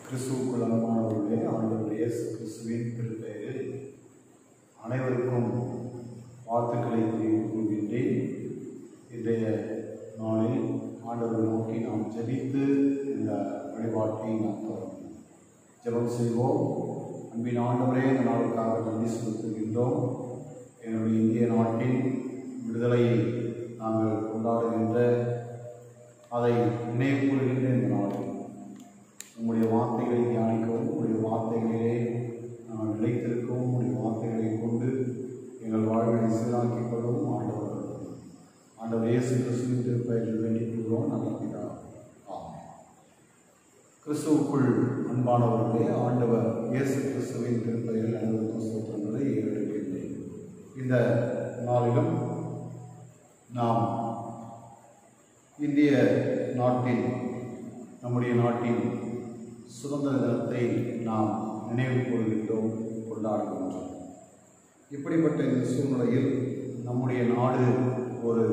கிறிஸ்துவுக்குள் அன்பானவர்களே ஆண்டவர் இயேசு கிறிஸ்துவின் திருப்பெயரில் அனைவருக்கும் வாழ்த்துக்களை தெரிவித்துக் கொள்கின்றேன் இன்றைய நாளில் ஆண்டவரை நோக்கி நாம் ஜெபித்து இந்த வழிபாட்டை நாம் தொடரும் ஜெபம் செய்வோம் அன்பின் ஆண்டவரே இந்த நாளுக்காக நன்றி செலுத்துகின்றோம் என்னுடைய இந்திய நாட்டின் விடுதலையை நாங்கள் கொண்டாடுகின்ற அதை நினைவு கூறுகின்ற இந்த நாளில் உங்களுடைய வார்த்தைகளை தியானிக்கவும் உங்களுடைய வார்த்தைகளிலே நாங்கள் நிலைத்திருக்கவும் உங்களுடைய வார்த்தைகளை கொண்டு எங்கள் வாழ்வை சீராக்கிக் கொள்ளவும் ஆண்டவர் ஆண்டவர் இயேசு கிறிஸ்துவின் திருப்பெயரில் வேண்டிக் கொள்கிறோம் நல்ல பிதா ஆமென் கிறிஸ்துவுக்குள் அன்பானவர்களே ஆண்டவர் இயேசு கிறிஸ்துவின் திருப்பெயரில் அனைவருக்கும் சோத்திரங்களை ஏறெடுக்கின்றேன் இந்த நாளிலும் நாம் இந்திய நாட்டின் நம்முடைய நாட்டின் சுதந்திர தினத்தை நாம் நினைவு கூறுகின்றோம் கொண்டாடுகின்றோம் இப்படிப்பட்ட இந்த சூழ்நிலையில் நம்முடைய நாடு ஒரு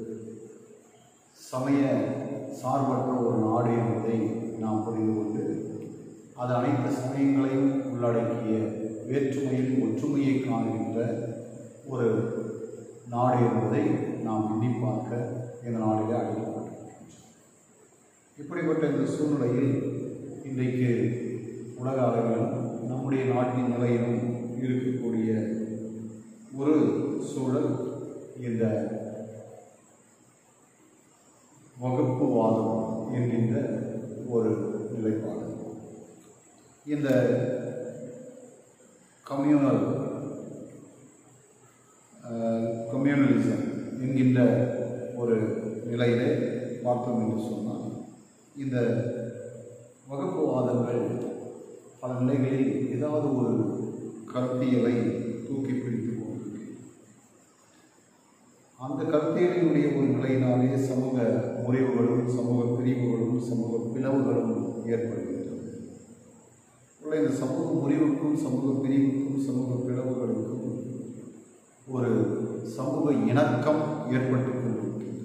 சமய சார்பற்ற ஒரு நாடு என்பதை நாம் புரிந்து கொண்டு அது அனைத்து சமயங்களையும் உள்ளடக்கிய வேற்றுமையில் ஒற்றுமையை காணுகின்ற ஒரு நாடு என்பதை நாம் எண்ணி பார்க்க இந்த நாளிலே அழைக்கப்பட்டிருக்கின்றோம் இப்படிப்பட்ட இந்த சூழ்நிலையில் இன்றைக்கு உலக அளவிலும் நம்முடைய நாட்டின் நிலையிலும் இருக்கக்கூடிய ஒரு சூழல் இந்த வகுப்புவாதம் என்கின்ற ஒரு நிலைப்பாடு இந்த கம்யூனல் கம்யூனலிசம் என்கின்ற ஒரு நிலையிலே பார்த்தோம் என்று சொன்னால் இந்த வகுப்புவாதங்கள் பல நிலைகளில் ஏதாவது ஒரு கருத்தியலை தூக்கி பிடித்து கொண்டிருக்கு அந்த கருத்தியலினுடைய ஒரு நிலையினாலே சமூக முறிவுகளும் சமூக பிரிவுகளும் சமூக பிளவுகளும் ஏற்படுகின்றது உள்ள இந்த சமூக முறிவுக்கும் சமூக பிரிவுக்கும் சமூக பிளவுகளுக்கும் ஒரு சமூக இணக்கம் ஏற்பட்டு கொண்டிருக்கிறது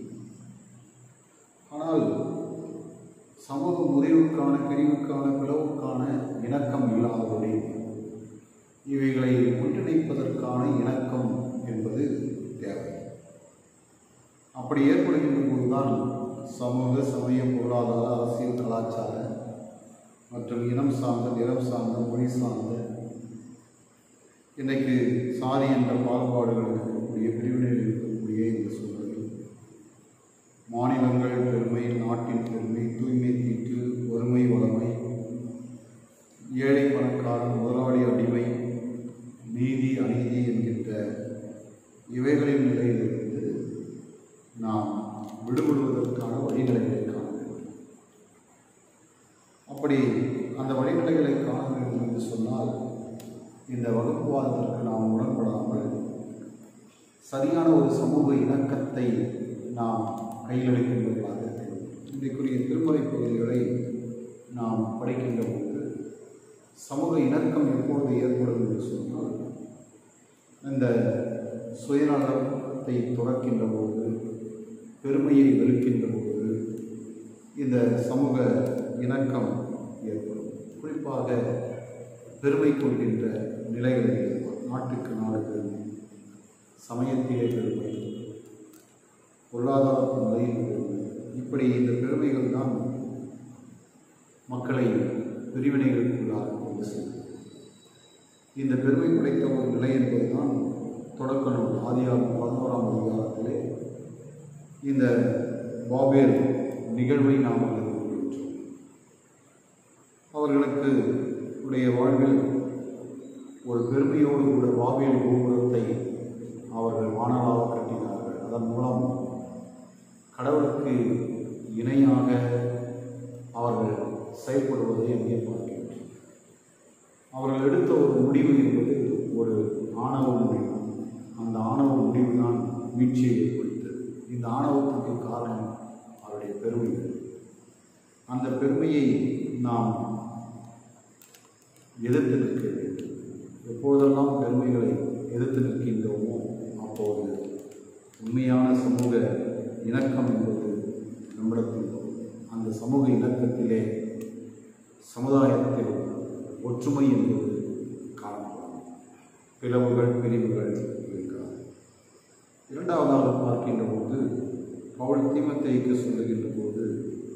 ஆனால் சமூக முறிவுக்கான பிரிவுக்கான பிளவுக்கான இணக்கம் இல்லாதபடி இவைகளை ஒன்றிணைப்பதற்கான இணக்கம் என்பது தேவை அப்படி ஏற்படுகின்ற போதுதான் சமூக சமய பொருளாதார அரசியல் கலாச்சார மற்றும் இனம் சார்ந்த நிறம் சார்ந்த மொழி சார்ந்த இன்றைக்கு சாதி என்ற பாகுபாடுகள் இருக்கக்கூடிய பிரிவினைகள் இருக்கக்கூடிய இந்த சூழலில் மாநிலங்கள் பெருமை நாட்டின் பெருமை தூய்மை தீட்டு ஒருமை வளமை ஏழை பணக்காரன் முதலாளி அடிமை நீதி அநீதி என்கின்ற இவைகளின் நிலையிலிருந்து நாம் விடுபடுவதற்கான வழிநிலைகளை காண வேண்டும் அப்படி அந்த வழிநிலைகளை காண வேண்டும் என்று சொன்னால் இந்த வகுப்புவாதத்திற்கு நாம் உடன்படாமல் சரியான ஒரு சமூக இணக்கத்தை நாம் கையில் எடுக்கின்றவர்களாக இன்றைக்குரிய திருமறை பகுதிகளை நாம் படிக்கின்ற போது சமூக இணக்கம் எப்பொழுது ஏற்படும் என்று சொன்னால் இந்த சுயநலத்தை துறக்கின்ற போது பெருமையை வெறுக்கின்ற போது இந்த சமூக இணக்கம் ஏற்படும் குறிப்பாக பெருமை கொள்கின்ற நிலைகளில் நாட்டுக்கு நாடு பெருமை சமயத்திலே பெருமை பொருளாதாரத்தின் நிலையில் பெருமை இப்படி இந்த பெருமைகள் தான் மக்களை பிரிவினைகளுக்குள்ளாக கொண்டு செல்லும் இந்த பெருமை படைத்த ஒரு நிலை என்பதுதான் தொடக்க நூல் ஆதியாகும் பதினோராம் அதிகாரத்திலே இந்த பாபேல் நிகழ்வை நாம் அறிந்து கொள்கின்றோம் அவர்களுக்கு உடைய வாழ்வில் ஒரு பெருமையோடு கூட பாபேல் கோபுரத்தை அவர்கள் வானலாக கட்டினார்கள் அதன் மூலம் கடவுளுக்கு இணையாக அவர்கள் செயல்படுவதை அங்கே பார்க்கின்றோம் அவர்கள் எடுத்த ஒரு முடிவு என்பது ஒரு ஆணவ முடிவு அந்த ஆணவ முடிவு தான் மீட்சியை ஏற்படுத்தது இந்த ஆணவத்துக்கு காரணம் அவருடைய பெருமை அந்த பெருமையை நாம் எதிர்த்து நிற்க வேண்டும் எப்பொழுதெல்லாம் பெருமைகளை எதிர்த்து நிற்கின்றோமோ அப்போது உண்மையான சமூக இணக்கம் என்பது நம்மிடத்தில் வரும். அந்த சமூக இணக்கத்திலே சமுதாயத்தில் ஒற்றுமை என்பது காணப்படும் பிளவுகள் பிரிவுகள் இருக்காது இரண்டாவதாக பார்க்கின்ற போது பவுல் தீமத்தைக்கு சொல்லுகின்ற போது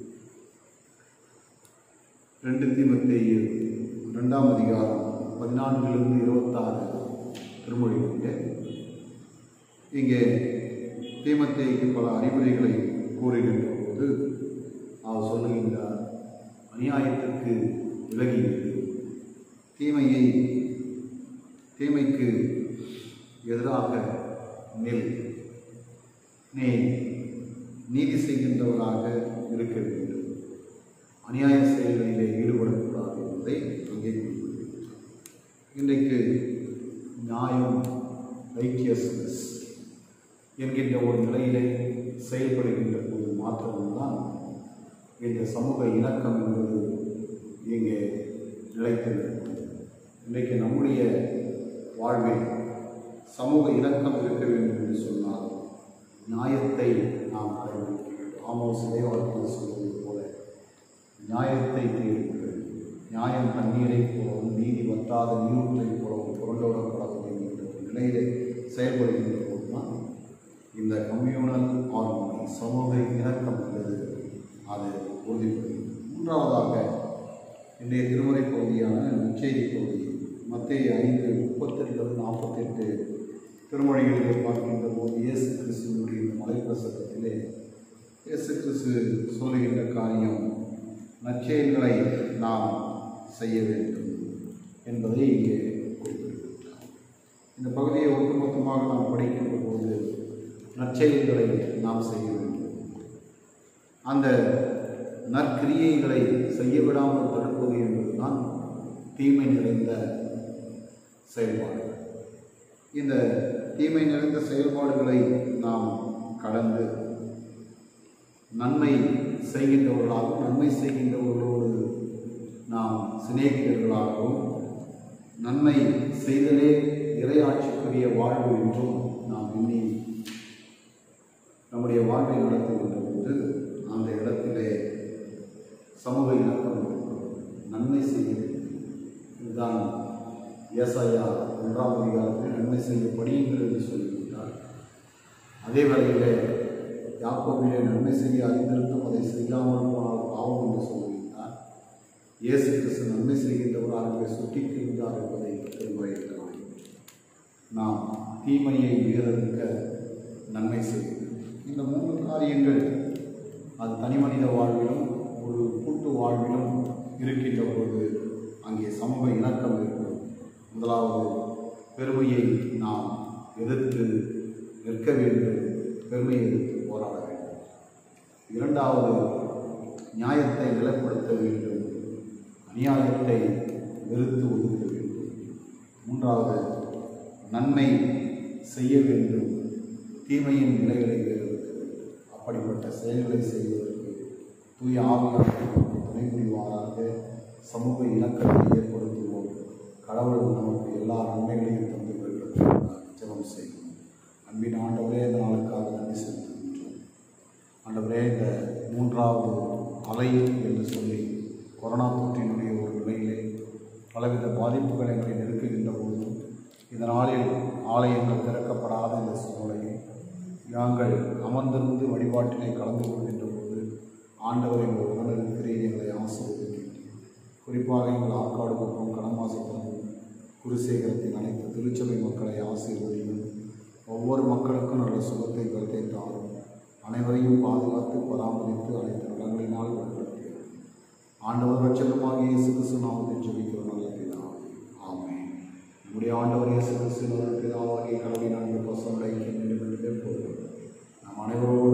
ரெண்டு தீமத்தையில் ரெண்டாம் அதிகாரம் பதினான்கிலிருந்து இருபத்தாறு திருமொழிகளிலே இங்கே தீமத்தைக்கு பல அறிவுரைகளை கூறுகின்ற போது அவர் சொல்லுகின்றார் அநியாயத்திற்கு விலகி இரு. தீமையை தீமைக்கு எதிராக நில் நீ நீதி செய்கின்றவராக இருக்க வேண்டும் அநியாய செயல்களிலே ஈடுபடக்கூடாது என்பதை அங்கே குறிப்பிடுகிறார் இன்றைக்கு நியாயம் ரைக்கியஸ்னஸ் என்கின்ற ஒரு நிலையிலே செயல்படுகின்ற போது மாத்திரம்தான் இந்த சமூக இணக்கம் என்பது இங்கே நிலைத்து நிற்கும் இன்றைக்கு நம்முடைய வாழ்வில் சமூக இணக்கம் இருக்க வேண்டும் என்று சொன்னால் நியாயத்தை நாம் கடைபிடிக்க வேண்டும் ஆமோஸ் இறைவாக்கில் சொல்வது போல நியாயத்தை தேடுங்கள் நியாயம் தண்ணீரை போலவும் நீதி வற்றாத நீரூற்றை போலவும் புரண்டோடப்படாது என்கின்ற ஒரு நிலையிலே செயல்படுகின்ற போதுதான் இந்த கம்யூனல் ஆர்மனி சமூக இணக்கம் என்பது அது உறுதிப்படுகிறது மூன்றாவதாக இன்றைய திருமுறை பகுதியான நற்செய்தி பகுதி மத்திய ஐந்து முப்பத்தெட்டு நாற்பத்தெட்டு திருமொழிகளிலே பார்க்கின்ற போது இயேசு கிறிஸ்துவனுடைய இந்த மலைப்பிரசங்கத்திலே இயேசு கிறிஸ்து சொல்லுகின்ற காரியம் நற்செயல்களை நாம் செய்ய வேண்டும் என்பதை இங்கே குறிப்பிடுகின்றார் இந்த பகுதியை ஒட்டுமொத்தமாக நாம் படிக்கின்ற போது நற்செயல்களை நாம் செய்ய வேண்டும் அந்த நற்கிரியைகளை செய்ய விடாமல் தடுப்பது என்பதுதான் தீமை நிறைந்த செயல்பாடு இந்த தீமை நிறைந்த செயல்பாடுகளை நாம் கடந்து நன்மை செய்கின்றவர்களாகவும் நன்மை செய்கின்றவர்களோடு நாம் சிநேகிதர்களாகவும் நன்மை செய்தலே இறையாட்சிக்குரிய வாழ்வு என்றும் நாம் எண்ணி நம்முடைய வாழ்வை நடத்துகின்ற போது அந்த இடத்திலே சமூக இணக்கம் இருக்கும். நன்மை செய்ய வேண்டும். இதுதான் ஏசாயா ஒன்றாம் அதிகாரத்தில் நன்மை செய்ய படியுங்கள் என்று சொல்லிவிட்டார் அதே வேளையிலே யாக்கோபிலே நன்மை செய்ய அறிந்திருந்தும் அதை செய்யாமல் போனால் பாவம் என்று சொல்லிவிட்டார் இயேசு கிறிஸ்து நன்மை செய்கின்றவராகவே சுட்டி இருந்தார் என்பதை திருமுறையிருக்கலாம் நாம் தீமையை வீரருக்க நன்மை செய்யும் இந்த மூன்று காரியங்கள் அது தனி மனித வாழ்விலும் ஒரு கூட்டு வாழ்விலும் இருக்கின்ற பொழுது அங்கே சமூக இணக்கம் இருக்கும் முதலாவது பெருமையை நாம் எதிர்த்து நிற்க வேண்டும் பெருமையை எதிர்த்து போராட வேண்டும் இரண்டாவது நியாயத்தை நிலைப்படுத்த வேண்டும் அநியாயத்தை வெறுத்து ஒதுக்க வேண்டும் மூன்றாவது நன்மை செய்ய வேண்டும் தீமையின் நிலைகளை வேறுக்க வேண்டும் அப்படிப்பட்ட செயல்களை செய்வதற்கு தூய ஆவியாளர் நமக்கு துணை புரிவாராக சமூக இணக்கத்தை ஏற்படுத்துவோம் கடவுள் நமக்கு எல்லா நன்மைகளையும் தந்து வருகிறது ஜெபம் செய்வோம் அன்பின் ஆண்டவரே இந்த நாளுக்காக நன்றி செலுத்துகின்றோம் ஆண்டவரே இந்த மூன்றாவது அலை என்று சொல்லி கொரோனா தொற்றினுடைய ஒரு நிலையிலே பலவித பாதிப்புகள் எங்களை நெருக்குகின்ற போதும் இந்த நாளில் ஆலயங்கள் திறக்கப்படாத இந்த சூழ்நிலையில் நாங்கள் அமர்ந்திருந்து வழிபாட்டினை கலந்து கொள்கின்ற போது ஆண்டவர் எங்கள் உடனிருக்கிறேன் எங்களை ஆசீர்வதிக்கின்றேன் குறிப்பாக எங்கள் ஆற்காடு மற்றும் கடமாசப்படும் குருசேகரத்தின் அனைத்து திருச்சபை மக்களை ஆசீர்வதியும் ஒவ்வொரு மக்களுக்கும் நல்ல சுகத்தை கருத்தை தாரும் அனைவரையும் பாதுகாத்து பராமரித்து அனைத்து நலங்களினால் வழிபடுத்துகிறோம் ஆண்டவர் ரட்சகமாக இயேசு கிறிஸ்து நாமத்தில் ஜெபிக்கிறோம் நல்ல பிதாவே ஆமென் நம்முடைய ஆண்டவர் இயேசு கிறிஸ்து நல்ல பிதாவாகிய கடவுளின் அன்பு பசங்களை வேண்டும் என்று போதும் நம் அனைவரோடு